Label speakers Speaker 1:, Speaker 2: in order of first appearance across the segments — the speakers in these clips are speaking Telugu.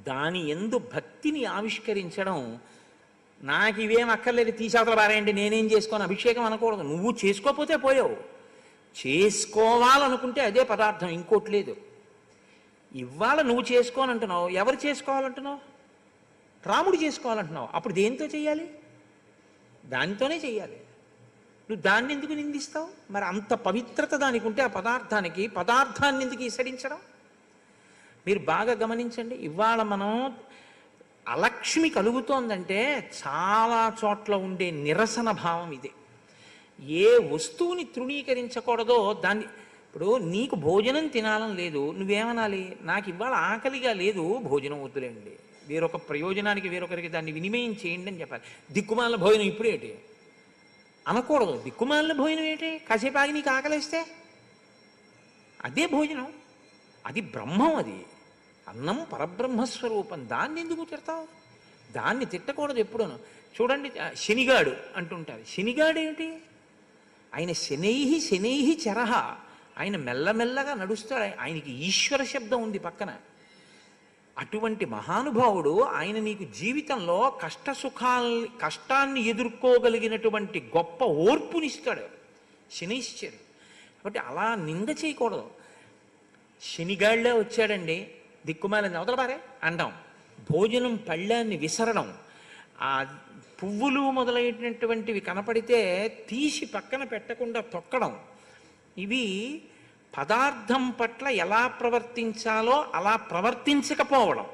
Speaker 1: దాని ఎందు భక్తిని ఆవిష్కరించడం నాకు ఇవేం అక్కర్లేదు తీసాతలు బారేయండి నేనేం చేసుకోను అభిషేకం అనకూడదు నువ్వు చేసుకోకపోతే పోయావు చేసుకోవాలనుకుంటే అదే పదార్థం ఇంకోటి లేదు ఇవాళ నువ్వు చేసుకోనంటున్నావు ఎవరు చేసుకోవాలంటున్నావు రాముడు చేసుకోవాలంటున్నావు అప్పుడు దేంతో చేయాలి దానితోనే చేయాలి నువ్వు దాన్ని ఎందుకు నిందిస్తావు మరి అంత పవిత్రత దానికి ఉంటే ఆ పదార్థానికి పదార్థాన్ని ఎందుకు ఇసడించడం మీరు బాగా గమనించండి ఇవాళ మనం అలక్ష్మి కలుగుతోందంటే చాలా చోట్ల ఉండే నిరసన భావం ఇదే ఏ వస్తువుని తృణీకరించకూడదో దాన్ని ఇప్పుడు నీకు భోజనం తినాలని లేదు నువ్వేమనాలి నాకు ఇవాళ ఆకలిగా లేదు భోజనం వద్దులేండి వేరొక ప్రయోజనానికి వేరొకరికి దాన్ని వినిమయం చేయండి అని చెప్పాలి దిక్కుమాల భోజనం ఇప్పుడేటి అనకూడదు దిక్కుమాలిన భోజనం ఏంటి కాసేపు ఆగి నీకు ఆకలిస్తే అదే భోజనం అది బ్రహ్మం అది అన్నం పరబ్రహ్మస్వరూపం దాన్ని ఎందుకు తిడతావు దాన్ని తిట్టకూడదు ఎప్పుడూను చూడండి ఆ, శనిగాడు అంటుంటారు శనిగాడు ఏమిటి ఆయన శనైహి శనైహి చరహ ఆయన మెల్లమెల్లగా నడుస్తాడు ఆయ- ఆయనకి ఈశ్వర శబ్దం ఉంది పక్కన అటువంటి మహానుభావుడు ఆయన నీకు జీవితంలో కష్ట సుఖాల్ని కష్టాన్ని ఎదుర్కోగలిగినటువంటి గొప్ప ఓర్పునిస్తాడు శనైశ్చరు కాబట్టి అలా నింద చేయకూడదు శనిగాళ్ళే వచ్చాడండి దిక్కుమాలని అవతలబారే అంటాం భోజనం పళ్ళాన్ని విసరడం ఆ పువ్వులు మొదలైనటువంటివి కనపడితే తీసి పక్కన పెట్టకుండా తొక్కడం ఇవి పదార్థం పట్ల ఎలా ప్రవర్తించాలో అలా ప్రవర్తించకపోవడం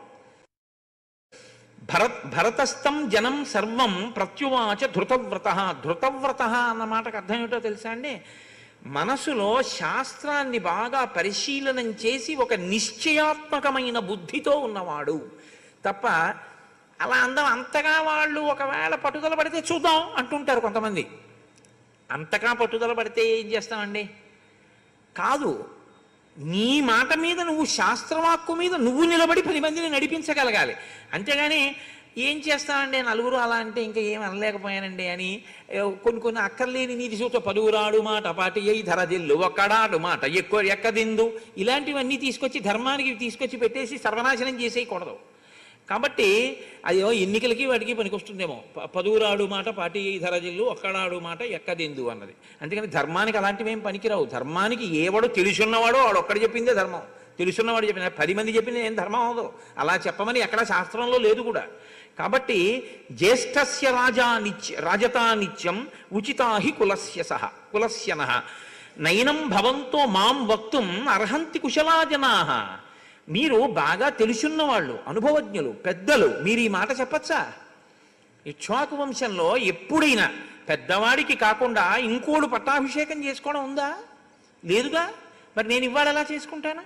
Speaker 1: భరత్ భరతస్థం జనం సర్వం ప్రత్యువాచ ధృతవ్రత ధృతవ్రత అన్న మాటకు అర్థం ఏమిటో తెలుసా అండి మనసులో శాస్త్రాన్ని బాగా పరిశీలనం చేసి ఒక నిశ్చయాత్మకమైన బుద్ధితో ఉన్నవాడు తప్ప అలా అందం అంతగా వాళ్ళు ఒకవేళ పట్టుదల పడితే చూద్దాం అంటుంటారు కొంతమంది అంతగా పట్టుదల పడితే ఏం చేస్తామండి కాదు నీ మాట మీద నువ్వు శాస్త్రవాక్కు మీద నువ్వు నిలబడి పది మందిని నడిపించగలగాలి అంతేగాని ఏం చేస్తానండి నలుగురు అలా అంటే ఇంకా ఏం అనలేకపోయానండి అని ఏ, కొన్ని కొన్ని అక్కర్లేని నీతి సూచ పలువురాడు మాట పాటి అయి ధరదిల్లు ఒక్కడాడు మాట ఎక్కువ ఎక్కదిందు ఇలాంటివన్నీ తీసుకొచ్చి ధర్మానికి తీసుకొచ్చి పెట్టేసి సర్వనాశనం చేసేయకూడదు కాబట్టి అయ్యో ఎన్నికలకి వాటికి పనికొస్తుందేమో ప- పదువురాడు మాట పాటి ధరజిల్లు ఒక్కడాడు మాట ఎక్కదెందు అన్నది అందుకని ధర్మానికి అలాంటివి ఏం పనికిరావు ధర్మానికి ఏవాడో తెలుసున్నవాడో వాడు ఒక్కడు చెప్పిందే ధర్మం తెలుసున్నవాడు చెప్పిన పది మంది చెప్పింది ఏం ధర్మం అవదు అలా చెప్పమని ఎక్కడ శాస్త్రంలో లేదు కూడా కాబట్టి జ్యేష్ఠస్య రాజా నిత్య రాజతా నిత్యం ఉచితా హి కులస్య సహ కులస్యన నయనం భవంతో మాం వక్తుం అర్హంతి కుశలా జనాః మీరు బాగా తెలుసున్న వాళ్ళు అనుభవజ్ఞులు పెద్దలు మీరు ఈ మాట చెప్పచ్చా ఇక్ష్వాకు వంశంలో ఎప్పుడైనా పెద్దవాడికి కాకుండా ఇంకోడు పట్టాభిషేకం చేసుకోవడం ఉందా లేదుగా మరి నేను ఇవాళ ఎలా చేసుకుంటానా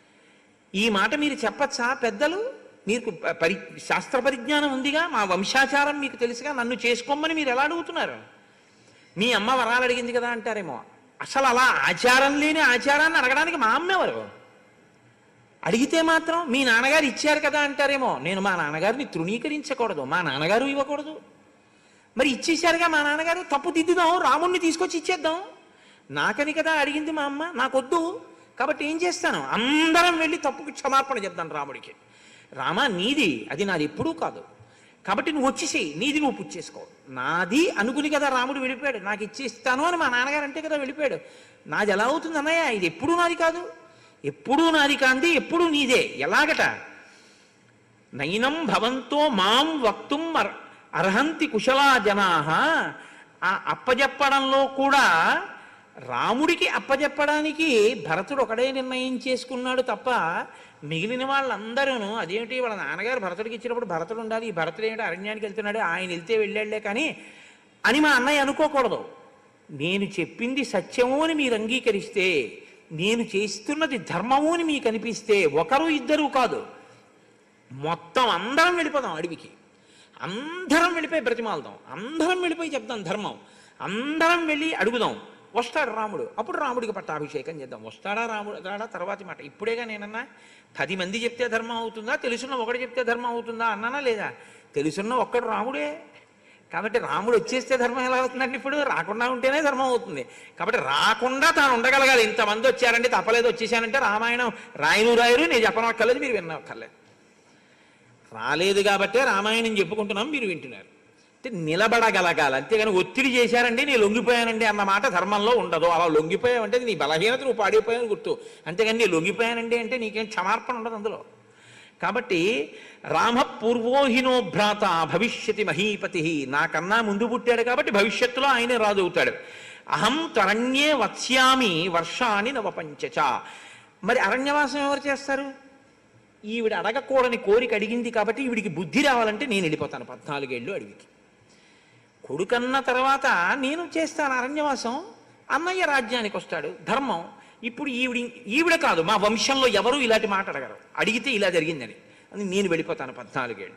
Speaker 1: ఈ మాట మీరు చెప్పచ్చా పెద్దలు మీకు ప- పరి శాస్త్ర పరిజ్ఞానం ఉందిగా మా వంశాచారం మీకు తెలుసుగా నన్ను చేసుకోమని మీరు ఎలా అడుగుతున్నారు మీ అమ్మ వరాలు అడిగింది కదా అంటారేమో అసలు అలా ఆచారం లేని ఆచారాన్ని అడగడానికి మా అమ్మ ఎవరు అడిగితే మాత్రం మీ నాన్నగారు ఇచ్చారు కదా అంటారేమో నేను మా నాన్నగారిని తృణీకరించకూడదు మా నాన్నగారు ఇవ్వకూడదు మరి ఇచ్చేశారుగా మా నాన్నగారు తప్పు దిద్దుదాం రాముణ్ణి తీసుకొచ్చి ఇచ్చేద్దాం నాకని కదా అడిగింది మా అమ్మ నాకొద్దు కాబట్టి ఏం చేస్తాను అందరం వెళ్ళి తప్పుకి క్షమాపణ చెప్తాను రాముడికి రామా నీది అది నాది ఎప్పుడూ కాదు కాబట్టి నువ్వు వచ్చేసేయి నీది నువ్వు పుచ్చేసుకో నాది అనుకుని కదా రాముడు వెళ్ళిపోయాడు నాకు ఇచ్చేస్తాను అని మా నాన్నగారు అంటే కదా వెళ్ళిపోయాడు నాది ఎలా అవుతుంది అన్నయ్య ఇది ఎప్పుడూ నాది కాదు ఎప్పుడూ నాది కాంది ఎప్పుడూ నీదే ఎలాగట నైనం భవంతో మాం వక్తుం అర్- అర్హంతి కుశలా జనా ఆ అప్పజెప్పడంలో కూడా రాముడికి అప్పజెప్పడానికి భరతుడు ఒకడే నిర్ణయం చేసుకున్నాడు తప్ప మిగిలిన వాళ్ళందరూ అదేమిటి వాళ్ళ నాన్నగారు భరతుడికి ఇచ్చినప్పుడు భరతుడు ఉండాలి ఈ భరతుడు ఏమిటి అరణ్యానికి వెళ్తున్నాడు ఆయన వెళ్తే వెళ్ళాడులే కానీ అని మా అన్నయ్య అనుకోకూడదు నేను చెప్పింది సత్యము అని మీరు అంగీకరిస్తే నేను చేస్తున్నది ధర్మము అని మీకు అనిపిస్తే ఒకరు ఇద్దరు కాదు మొత్తం అందరం వెళ్ళిపోదాం అడవికి అందరం వెళ్ళిపోయి బ్రతిమాలదాం అందరం వెళ్ళిపోయి చెప్దాం ధర్మం అందరం వెళ్ళి అడుగుదాం వస్తాడు రాముడు అప్పుడు రాముడికి పట్టాభిషేకం చేద్దాం వస్తాడా రాముడు రాడా తర్వాతి మాట ఇప్పుడేగా నేనన్నా పది మంది చెప్తే ధర్మం అవుతుందా తెలుసున్న ఒకటి చెప్తే ధర్మం అవుతుందా అన్నానా లేదా తెలుసున్న ఒక్కడు రాముడే కాబట్టి రాముడు వచ్చేస్తే ధర్మం ఎలా అవుతుందండి ఇప్పుడు రాకుండా ఉంటేనే ధర్మం అవుతుంది కాబట్టి రాకుండా తాను ఉండగలగాలి ఇంతమంది వచ్చారంటే తప్పలేదు వచ్చేసానంటే రామాయణం రాయను రాయరు నేను చెప్పనక్కర్లేదు మీరు విన్నక్కర్లేదు రాలేదు కాబట్టే రామాయణం చెప్పుకుంటున్నాం మీరు వింటున్నారు అంటే నిలబడగలగాలి అంతేగాని ఒత్తిడి చేశారండి నేను లొంగిపోయానండి అన్న మాట ధర్మంలో ఉండదు అలా లొంగిపోయావంటే నీ బలహీనత నువ్వు పాడైపోయాను గుర్తు అంతేగాని నేను లొంగిపోయానండి అంటే నీకేం క్షమార్పణ ఉండదు అందులో కాబట్టి రామ పూర్వోహినో భ్రాత భవిష్యతి మహీపతి నాకన్నా ముందు పుట్టాడు కాబట్టి భవిష్యత్తులో ఆయనే రాజు అవుతాడు అహం తరణ్యే వత్స్యామి వర్షాన్ని నవపంచచ మరి అరణ్యవాసం ఎవరు చేస్తారు ఈవిడ అడగకూడని కోరిక అడిగింది కాబట్టి ఈవిడికి బుద్ధి రావాలంటే నేను వెళ్ళిపోతాను పద్నాలుగేళ్ళు అడవికి కొడుకన్న తర్వాత నేను చేస్తాను అరణ్యవాసం అన్నయ్య రాజ్యానికి వస్తాడు ధర్మం ఇప్పుడు ఈవిడ ఈవిడ కాదు మా వంశంలో ఎవరు ఇలాంటి మాట అడగరు అడిగితే ఇలా జరిగిందని అని నేను వెళ్ళిపోతాను పద్నాలుగేళ్ళు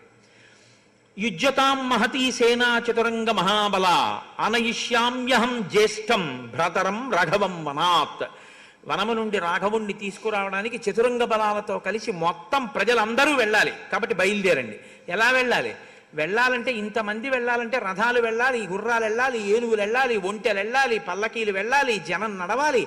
Speaker 1: యుజ్యతాం మహతీ సేనా చతురంగ మహాబల అనయిష్యామ్యహం జ్యేష్టం భ్రతరం రాఘవం వనాత్ వనము నుండి రాఘవుణ్ణి తీసుకురావడానికి చతురంగ బలాలతో కలిసి మొత్తం ప్రజలందరూ వెళ్ళాలి కాబట్టి బయలుదేరండి ఎలా వెళ్ళాలి వెళ్ళాలంటే ఇంతమంది వెళ్ళాలంటే రథాలు వెళ్ళాలి గుర్రాలు వెళ్ళాలి ఏనుగులు వెళ్ళాలి ఒంటెలు వెళ్ళాలి పల్లకీలు వెళ్ళాలి జనం నడవాలి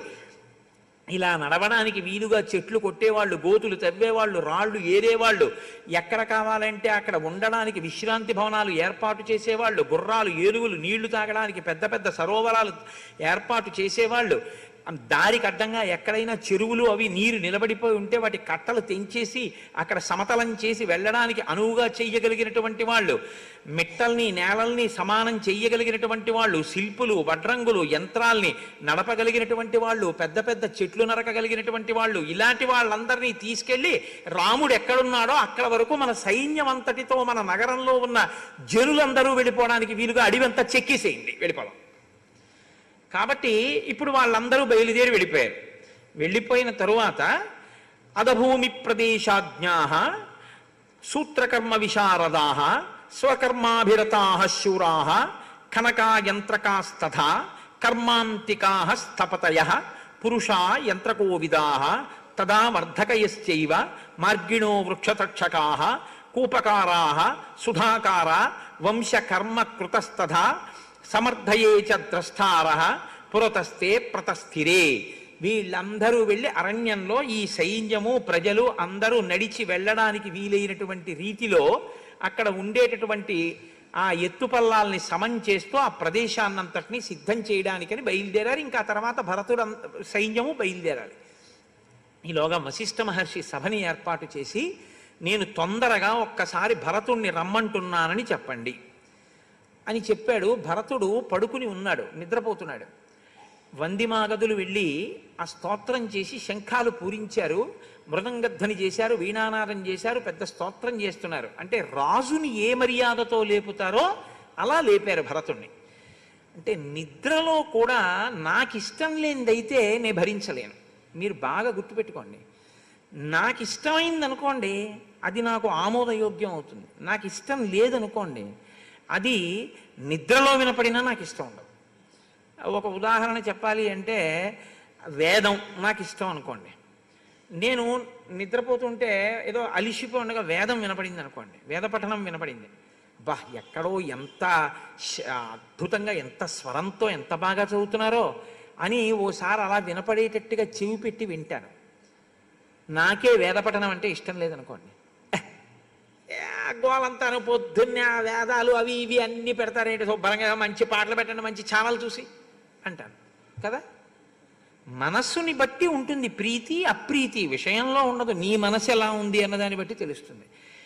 Speaker 1: ఇలా నడవడానికి వీలుగా చెట్లు కొట్టేవాళ్ళు గోతులు తవ్వేవాళ్ళు రాళ్ళు ఏరేవాళ్ళు ఎక్కడ కావాలంటే అక్కడ ఉండడానికి విశ్రాంతి భవనాలు ఏర్పాటు చేసేవాళ్ళు గుర్రాలు ఏనుగులు నీళ్లు తాగడానికి పెద్ద పెద్ద సరోవరాలు ఏర్పాటు చేసేవాళ్ళు దారికి అడ్డంగా ఎక్కడైనా చెరువులు అవి నీరు నిలబడిపోయి ఉంటే వాటి కట్టలు తెంచేసి అక్కడ సమతలం చేసి వెళ్ళడానికి అనువుగా చెయ్యగలిగినటువంటి వాళ్ళు మిట్టల్ని నేలల్ని సమానం చెయ్యగలిగినటువంటి వాళ్ళు శిల్పులు వడ్రంగులు యంత్రాల్ని నడపగలిగినటువంటి వాళ్ళు పెద్ద పెద్ద చెట్లు నరకగలిగినటువంటి వాళ్ళు ఇలాంటి వాళ్ళందరినీ తీసుకెళ్ళి రాముడు ఎక్కడున్నాడో అక్కడ వరకు మన సైన్యం అంతటితో మన నగరంలో ఉన్న జనులందరూ వెళ్ళిపోవడానికి వీలుగా అడివంతా చెక్కేసేయండి వెళ్ళిపోవడం కాబట్టి ఇప్పుడు వాళ్ళందరూ బయలుదేరి వెళ్ళిపోయారు వెళ్ళిపోయిన తరువాత అధభూమి ప్రదేశాజ్ఞా సూత్రకర్మ విశారదా స్వకర్మాభిరతా శూరా కనకాయంత్రకాస్తథా కర్మాంతికా స్థపతయ పురుషా యంత్రకోవిదా తదా వర్ధకయశ్చైవ మార్గిణో వృక్షతక్షకా కూపకారా సుధాకార వంశకర్మ కృతస్తథా సమర్థయే చ ద్రష్టార పురతస్తే ప్రతస్థిరే వీళ్ళందరూ వెళ్ళి అరణ్యంలో ఈ సైన్యము ప్రజలు అందరూ నడిచి వెళ్ళడానికి వీలైనటువంటి రీతిలో అక్కడ ఉండేటటువంటి ఆ ఎత్తుపల్లాల్ని సమం చేస్తూ ఆ ప్రదేశాన్నంతటిని సిద్ధం చేయడానికని బయలుదేరారు ఇంకా తర్వాత భరతుడు అంత- సైన్యము బయలుదేరాలి ఈలోగా వశిష్ఠ మహర్షి సభని ఏర్పాటు చేసి నేను తొందరగా ఒక్కసారి భరతుణ్ణి రమ్మంటున్నానని చెప్పండి అని చెప్పాడు భరతుడు పడుకుని ఉన్నాడు నిద్రపోతున్నాడు వందిమాగదులు వెళ్ళి ఆ స్తోత్రం చేసి శంఖాలు పూరించారు మృదంగధ్వని చేశారు వీణానాదం చేశారు పెద్ద స్తోత్రం చేస్తున్నారు అంటే రాజుని ఏ మర్యాదతో లేపుతారో అలా లేపారు భరతుణ్ణి అంటే నిద్రలో కూడా నాకు ఇష్టం లేనిదైతే నేను భరించలేను మీరు బాగా గుర్తుపెట్టుకోండి నాకు ఇష్టమైంది అనుకోండి అది నాకు ఆమోదయోగ్యం అవుతుంది నాకు ఇష్టం లేదనుకోండి అది నిద్రలో వినపడినా నాకు ఇష్టం ఉండదు ఒక ఉదాహరణ చెప్పాలి అంటే వేదం నాకు ఇష్టం అనుకోండి నేను నిద్రపోతుంటే ఏదో అలిసిపోయి ఉండగా వేదం వినపడింది అనుకోండి వేద పఠనం వినపడింది బా ఎక్కడో ఎంత శ- అద్భుతంగా ఎంత స్వరంతో ఎంత బాగా చదువుతున్నారో అని ఓసారి అలా వినపడేటట్టుగా చెవి పెట్టి వింటాను నాకే వేద పఠనం అంటే ఇష్టం లేదనుకోండి ఏ, ఆ గోలంతాను పొద్దున్నే ఆ వేదాలు అవి ఇవి అన్నీ పెడతారేంటి శుభ్రంగా మంచి పాటలు పెట్టండి మంచి ఛానల్ చూసి అంటాను కదా మనస్సుని బట్టి ఉంటుంది ప్రీతి అప్రీతి విషయంలో ఉండదు నీ మనసు ఎలా ఉంది అన్నదాన్ని బట్టి తెలుస్తుంది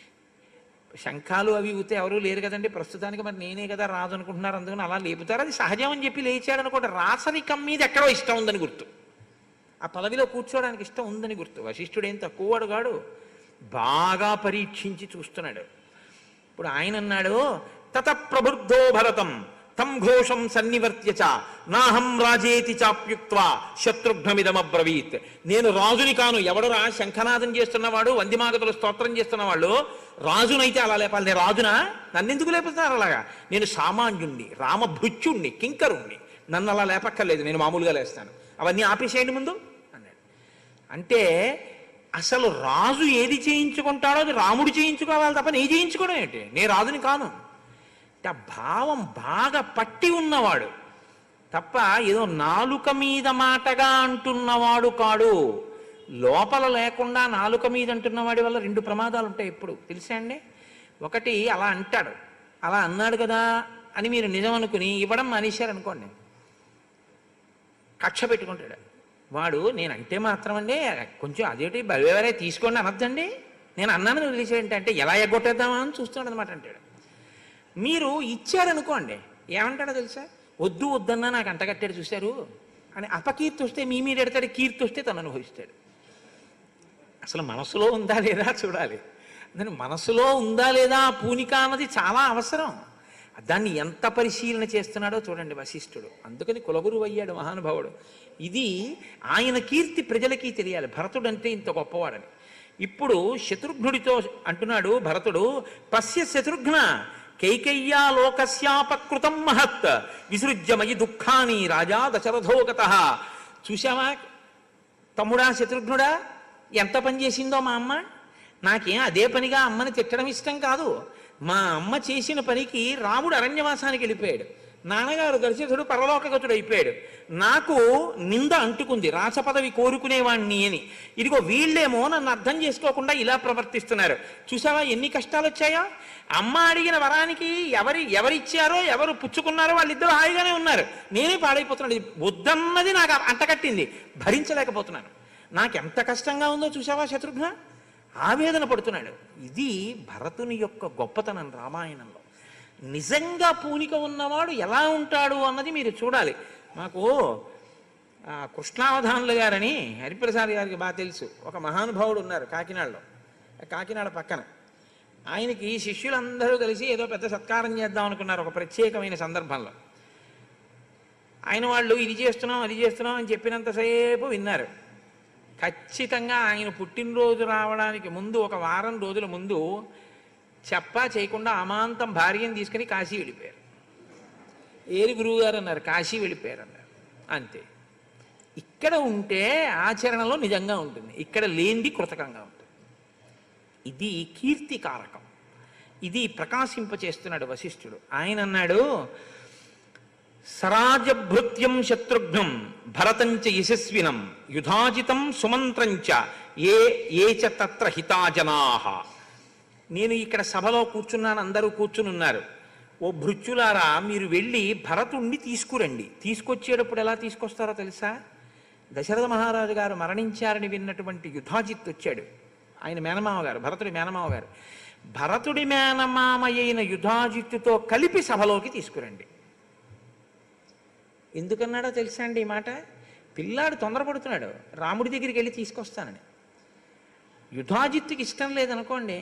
Speaker 1: శంఖాలు అవి ఊతే ఎవరూ లేరు కదండి ప్రస్తుతానికి మరి నేనే కదా రాదు అనుకుంటున్నారు అందుకని అలా లేపుతారు అది సహజం అని చెప్పి లేచాడు అనుకోండి రాసరికం మీద ఎక్కడో ఇష్టం ఉందని గుర్తు ఆ పదవిలో కూర్చోవడానికి ఇష్టం ఉందని గుర్తు వశిష్ఠుడేం తక్కువవాడు కాడు బాగా పరీక్షించి చూస్తున్నాడు ఇప్పుడు ఆయన అన్నాడు తత ప్రబుద్ధో భరతం తం ఘోషం సన్నివర్త్య చ నాహం రాజేతి చాప్యుక్త్వా శత్రుఘ్నమిదమబ్రవీత్ నేను రాజుని కాను ఎవడరా శంఖనాదం చేస్తున్నవాడు వందిమాగతులు స్తోత్రం చేస్తున్నవాళ్ళు రాజునైతే అలా లేపాలి నేను రాజునా నన్నెందుకు లేపుతున్నారు అలాగా నేను సామాన్యుణ్ణి రామభృత్యుణ్ణి కింకరుణ్ణి నన్ను అలా లేపక్కర్లేదు నేను మామూలుగా లేస్తాను అవన్నీ ఆపేసేయండి ముందు అన్నాడు అంటే అసలు రాజు ఏది చేయించుకుంటాడో అది రాముడు చేయించుకోవాలి తప్ప నీ చేయించుకోవడం ఏంటి నే రాజుని కాను అంటే ఆ భావం బాగా పట్టి ఉన్నవాడు తప్ప ఏదో నాలుక మీద మాటగా అంటున్నవాడు కాడు లోపల లేకుండా నాలుక మీద అంటున్నవాడి వల్ల రెండు ప్రమాదాలు ఉంటాయి ఎప్పుడు తెలుసా అండి ఒకటి అలా అంటాడు అలా అన్నాడు కదా అని మీరు నిజం అనుకుని ఇవ్వడం మానేశారనుకోండి కక్ష పెట్టుకుంటాడు వాడు నేను అంటే మాత్రం అండి కొంచెం అదేంటి బలివేరే తీసుకోండి అనొద్దండి నేను అన్నాను వదిలేసేయంటే అంటే ఎలా ఎగ్గొట్టేద్దామా అని చూస్తున్నాడు అనమాట అంటాడు మీరు ఇచ్చారనుకోండి ఏమంటాడో తెలుసా వద్దు వద్దన్నా నాకు అంటగట్టాడు చూశారు అని అపకీర్తి వస్తే మీ మీద ఎడతాడు కీర్తి వస్తే తను అనుభవిస్తాడు అసలు మనసులో ఉందా లేదా చూడాలి అందుకని మనసులో ఉందా లేదా ఆ పూనిక అన్నది చాలా అవసరం దాన్ని ఎంత పరిశీలన చేస్తున్నాడో చూడండి వశిష్ఠుడు అందుకని కులగురువు అయ్యాడు మహానుభావుడు ఇది ఆయన కీర్తి ప్రజలకి తెలియాలి భరతుడు అంటే ఇంత గొప్పవాడని ఇప్పుడు శత్రుఘ్నుడితో అంటున్నాడు భరతుడు పశ్య శత్రుఘ్న కైకయ్యా లోకస్యాపకృతం మహత్ విసృజ్యమయి దుఃఖాని రాజా దశరథోగత చూశావా తమ్ముడా శత్రుఘ్నుడా ఎంత పని చేసిందో మా అమ్మ నాకేం అదే పనిగా అమ్మని తిట్టడం ఇష్టం కాదు మా అమ్మ చేసిన పనికి రాముడు అరణ్యవాసానికి వెళ్ళిపోయాడు నాన్నగారు దశరథుడు పరలోకగతుడు అయిపోయాడు నాకు నింద అంటుకుంది రాసపదవి కోరుకునేవాణ్ణి అని ఇదిగో వీళ్ళేమో నన్ను అర్థం చేసుకోకుండా ఇలా ప్రవర్తిస్తున్నారు చూసావా ఎన్ని కష్టాలు వచ్చాయో అమ్మ అడిగిన వరానికి ఎవరి ఎవరిచ్చారో ఎవరు పుచ్చుకున్నారో వాళ్ళిద్దరూ హాయిగానే ఉన్నారు నేనే పాడైపోతున్నాడు ఇది వద్దన్నది నాకు అంటకట్టింది భరించలేకపోతున్నాను నాకెంత కష్టంగా ఉందో చూసావా శత్రుఘ్న ఆవేదన పడుతున్నాడు ఇది భరతుని యొక్క గొప్పతనం రామాయణంలో నిజంగా పూనిక ఉన్నవాడు ఎలా ఉంటాడు అన్నది మీరు చూడాలి మాకు ఆ, కృష్ణావధానులు గారని హరిప్రసాద్ గారికి బాగా తెలుసు ఒక మహానుభావుడు ఉన్నారు కాకినాడలో కాకినాడ పక్కన ఆయనకి శిష్యులందరూ కలిసి ఏదో పెద్ద సత్కారం చేద్దాం అనుకున్నారు ఒక ప్రత్యేకమైన సందర్భంలో ఆయన వాళ్ళు ఇది చేస్తున్నాం అది చేస్తున్నాం అని చెప్పినంతసేపు విన్నారు ఖచ్చితంగా ఆయన పుట్టినరోజు రావడానికి ముందు ఒక వారం రోజుల ముందు చెప్పా చేయకుండా అమాంతం భార్యను తీసుకుని కాశీ వెళ్ళిపోయారు ఏరి గురువు గారు అన్నారు కాశీ వెళ్ళిపోయారు అన్నారు అంతే ఇక్కడ ఉంటే ఆచరణలో నిజంగా ఉంటుంది ఇక్కడ లేనిది కృతకంగా ఉంటుంది ఇది కీర్తి కారకం ఇది ప్రకాశింపచేస్తున్నాడు వశిష్ఠుడు ఆయన అన్నాడు సరాజభృత్యం శత్రుఘ్నం భరతంచ యశస్వినం యుధాజితం సుమంత్రంచ ఏ ఏ చ తత్ర హితాజనాహ నేను ఇక్కడ సభలో కూర్చున్నాను అందరూ కూర్చుని ఉన్నారు ఓ భృత్యులారా మీరు వెళ్ళి భరతుణ్ణి తీసుకురండి తీసుకొచ్చేటప్పుడు ఎలా తీసుకొస్తారో తెలుసా దశరథ మహారాజు గారు మరణించారని విన్నటువంటి యుధాజిత్ వచ్చాడు ఆయన మేనమామ గారు భరతుడి మేనమామ గారు భరతుడి మేనమామ అయిన యుధాజిత్తుతో కలిపి సభలోకి తీసుకురండి ఎందుకన్నాడో తెలుసా అండి ఈ మాట పిల్లాడు తొందరపడుతున్నాడు రాముడి దగ్గరికి వెళ్ళి తీసుకొస్తానని యుధాజిత్తుకి ఇష్టం లేదనుకోండి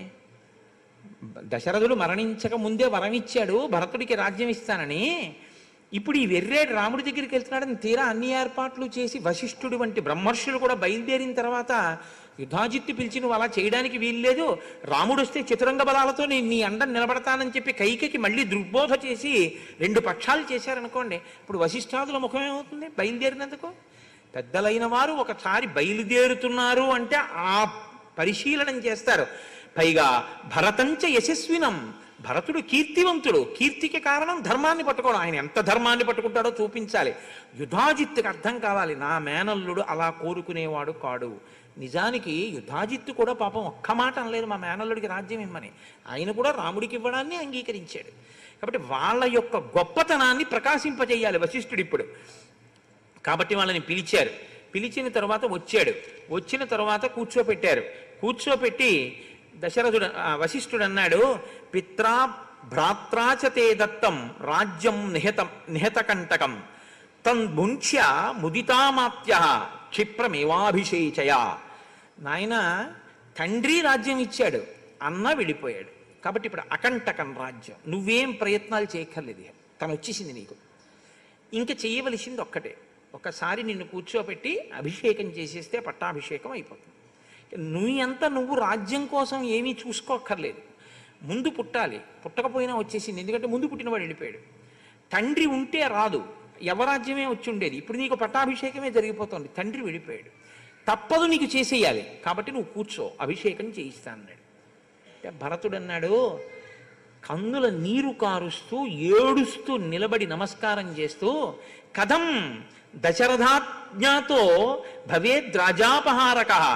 Speaker 1: దశరథుడు మరణించక ముందే వరం ఇచ్చాడు భరతుడికి రాజ్యం ఇస్తానని ఇప్పుడు ఈ వెర్రేడు రాముడి దగ్గరికి వెళ్తున్నాడని తీరా అన్ని ఏర్పాట్లు చేసి వశిష్ఠుడు వంటి బ్రహ్మర్షులు కూడా బయలుదేరిన తర్వాత యుధాజిత్తు పిలిచి నువ్వు అలా చేయడానికి వీల్లేదు రాముడు వస్తే చతురంగ బలాలతో నేను నీ అండ నిలబడతానని చెప్పి కైకకి మళ్ళీ దుర్బోధ చేసి రెండు పక్షాలు చేశారనుకోండి ఇప్పుడు వశిష్ఠాదుల ముఖం ఏమవుతుంది బయలుదేరినందుకు పెద్దలైన వారు ఒకసారి బయలుదేరుతున్నారు అంటే ఆ పరిశీలనం చేస్తారు పైగా భరతంచ యశస్వినం భరతుడు కీర్తివంతుడు కీర్తికి కారణం ధర్మాన్ని పట్టుకోవడం ఆయన ఎంత ధర్మాన్ని పట్టుకుంటాడో చూపించాలి యుధాజిత్తుకి అర్థం కావాలి నా మేనల్లుడు అలా కోరుకునేవాడు కాడు నిజానికి యుధాజిత్తు కూడా పాపం ఒక్క మాట అనలేదు మా మేనల్లుడికి రాజ్యం ఇమ్మని ఆయన కూడా రాముడికి ఇవ్వడాన్ని అంగీకరించాడు కాబట్టి వాళ్ళ యొక్క గొప్పతనాన్ని ప్రకాశింపజేయాలి వశిష్ఠుడు ఇప్పుడు కాబట్టి వాళ్ళని పిలిచారు పిలిచిన తర్వాత వచ్చాడు వచ్చిన తర్వాత కూర్చోపెట్టారు కూర్చోపెట్టి దశరథుడు ఆ, వశిష్ఠుడు అన్నాడు పిత్రా భ్రాత్రాచ తే దత్తం రాజ్యం నిహతం నిహతకంటకం తన్ముంచ్య ముదితామాప్య క్షిప్రమేవాభిషేచయ నాయన తండ్రి రాజ్యం ఇచ్చాడు అన్న వెళ్ళిపోయాడు కాబట్టి ఇప్పుడు అకంటకం రాజ్యం నువ్వేం ప్రయత్నాలు చేయక్కర్లేదు ఇక. తను వచ్చేసింది నీకు ఇంకా చేయవలసింది ఒక్కటే ఒకసారి నిన్ను కూర్చోబెట్టి అభిషేకం చేసేస్తే పట్టాభిషేకం అయిపోతుంది నువ్వు ఎంత నువ్వు రాజ్యం కోసం ఏమీ చూసుకోక్కర్లేదు ముందు పుట్టాలి పుట్టకపోయినా వచ్చేసింది ఎందుకంటే ముందు పుట్టినవాడు వెళ్ళిపోయాడు తండ్రి ఉంటే రాదు యవరాజ్యమే వచ్చి ఉండేది ఇప్పుడు నీకు పట్టాభిషేకమే జరిగిపోతుంది తండ్రి వెళ్ళిపోయాడు తప్పదు నీకు చేసేయాలి కాబట్టి నువ్వు కూర్చో అభిషేకం చేయిస్తా అన్నాడు అంటే భరతుడు అన్నాడు కన్నుల నీరు కారుస్తూ ఏడుస్తూ నిలబడి నమస్కారం చేస్తూ కథం దశరథాజ్ఞాతో భవేద్ రాజాపహారక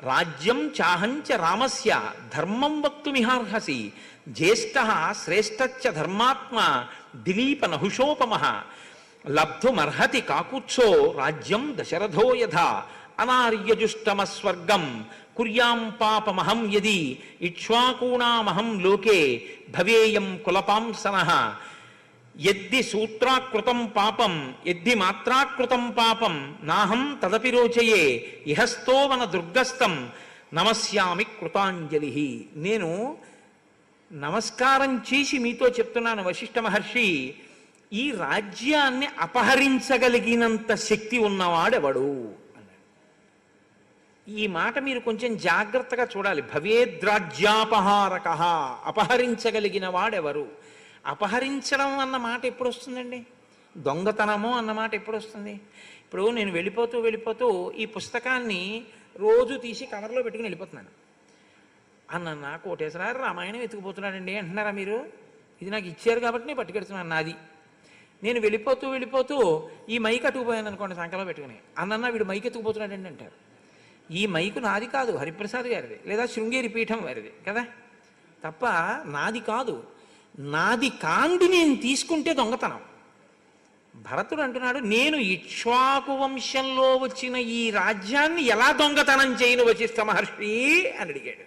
Speaker 1: రాజ్యం చాహంచ రామస్య ధర్మం వక్తుమిహార్హసి జ్యేష్ఠ శ్రేష్టచ్చ ధర్మాత్మ దిలీప నహుషోపమ లబ్ధుమర్హతి కాకుత్సో రాజ్యం దశరథో యథా అనార్యజుష్టమ స్వర్గం కుర్యాం పాపమహం యది ఇక్ష్వాకూణామహం లోకే భవేయం కులపాంసనః యద్ది సూత్రాకృతం పాపం యద్ది మాత్రాకృతం పాపం నాహం తదపి రోచయే ఇహస్తోవన దుర్గస్థం నమస్యామి కృతాంజలి నేను నమస్కారం చేసి మీతో చెప్తున్నాను వశిష్ఠ మహర్షి ఈ రాజ్యాన్ని అపహరించగలిగినంత శక్తి ఉన్నవాడెవడు అన్నాడు ఈ మాట మీరు కొంచెం జాగ్రత్తగా చూడాలి భవేద్రాజ్యాపహారక అపహరించగలిగిన వాడెవరు అపహరించడం అన్న మాట ఎప్పుడు వస్తుందండి దొంగతనము అన్న మాట ఎప్పుడు వస్తుంది ఇప్పుడు నేను వెళ్ళిపోతూ వెళ్ళిపోతూ ఈ పుస్తకాన్ని రోజు తీసి కవర్లో పెట్టుకుని వెళ్ళిపోతున్నాను అన్న నా కోటేశ్వరారు రామాయణం ఎత్తుకుపోతున్నాడండి అంటున్నారా మీరు ఇది నాకు ఇచ్చారు కాబట్టి నేను పట్టుకెడుతున్నాను నాది నేను వెళ్ళిపోతూ వెళ్ళిపోతూ ఈ మైక్ అట్టుకుపోయాను అనుకోండి సంకలో పెట్టుకుని అన్నన్న వీడు మైక్ ఎత్తుకుపోతున్నాడండి అంటారు ఈ మైకు నాది కాదు హరిప్రసాద్ గారిది లేదా శృంగేరి పీఠం వారిది కదా తప్ప నాది కాదు నాది కాంది నేను తీసుకుంటే దొంగతనం భరతుడు అంటున్నాడు నేను ఇక్ష్వాకు వంశంలో వచ్చిన ఈ రాజ్యాన్ని ఎలా దొంగతనం చేయను వశిష్ఠ మహర్షి అని అడిగాడు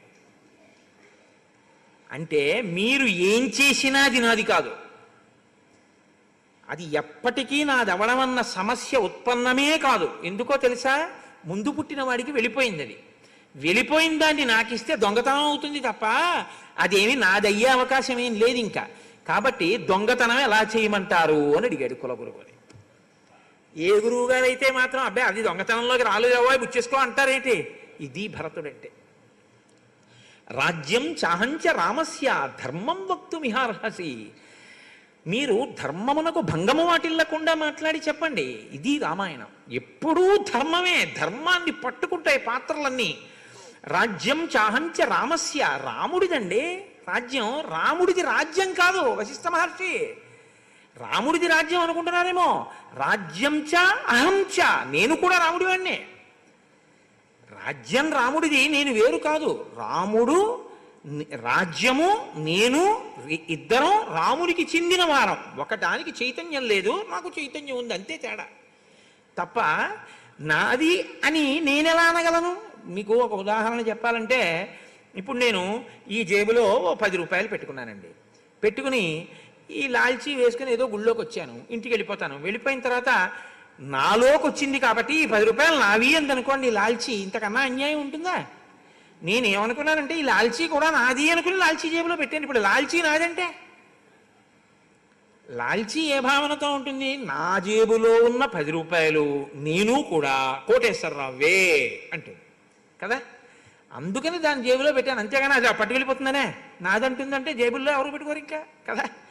Speaker 1: అంటే మీరు ఏం చేసినా అది నాది కాదు అది ఎప్పటికీ నాది అవడమన్న సమస్య ఉత్పన్నమే కాదు ఎందుకో తెలుసా ముందు పుట్టిన వాడికి వెళ్ళిపోయింది అది వెళ్ళిపోయిన దాన్ని నాకిస్తే దొంగతనం అవుతుంది తప్ప అదేమి నాదయ్యే అవకాశం ఏం లేదు ఇంకా కాబట్టి దొంగతనం ఎలా చేయమంటారు అని అడిగాడు కులగురువుని ఏ గురువు గారైతే మాత్రం అబ్బాయి అది దొంగతనంలోకి రాలేదేవో బుచ్చేసుకో అంటారేంటి ఇది భరతుడంటే రాజ్యం చాహంచ రామస్య ధర్మం వక్తుమిహార్హసి మీరు ధర్మమునకు భంగము వాటిల్లకుండా మాట్లాడి చెప్పండి ఇది రామాయణం ఎప్పుడూ ధర్మమే ధర్మాన్ని పట్టుకుంటాయి పాత్రలన్నీ రాజ్యం చాహంచ రామస్య రాముడిదండి రాజ్యం రాముడిది రాజ్యం కాదు వశిష్ఠ మహర్షి రాముడిది రాజ్యం అనుకుంటున్నారేమో రాజ్యం చ అహం చ నేను కూడా రాముడి వాడినే రాజ్యం రాముడిది నేను వేరు కాదు రాముడు ని- రాజ్యము నేను ఇ- ఇద్దరం రాముడికి చెందిన వారం ఒకటానికి చైతన్యం లేదు నాకు చైతన్యం ఉంది అంతే తేడా తప్ప నాది అని నేనెలా అనగలను మీకు ఒక ఉదాహరణ చెప్పాలంటే ఇప్పుడు నేను ఈ జేబులో ఓ పది రూపాయలు పెట్టుకున్నానండి పెట్టుకుని ఈ లాల్చీ వేసుకుని ఏదో గుళ్ళోకి వచ్చాను ఇంటికి వెళ్ళిపోతాను వెళ్ళిపోయిన తర్వాత నాలోకి వచ్చింది కాబట్టి ఈ పది రూపాయలు నావి అందనుకోండి ఈ లాల్చీ ఇంతకన్నా అన్యాయం ఉంటుందా నేను ఏమనుకున్నానంటే ఈ లాల్చీ కూడా నాది అనుకుని లాల్చీ జేబులో పెట్టాను ఇప్పుడు లాల్చీ నాదంటే లాల్చీ ఏ భావనతో ఉంటుంది నా జేబులో ఉన్న పది రూపాయలు నేను కూడా కోటేశ్వరరావే అంటుంది కదా అందుకని దాని జేబులో పెట్టాను అంతేగాని అది పట్టుకెళ్ళిపోతుందనే నాదంటుందంటే జేబుల్లో ఎవరు పెట్టుకోరు ఇంకా కదా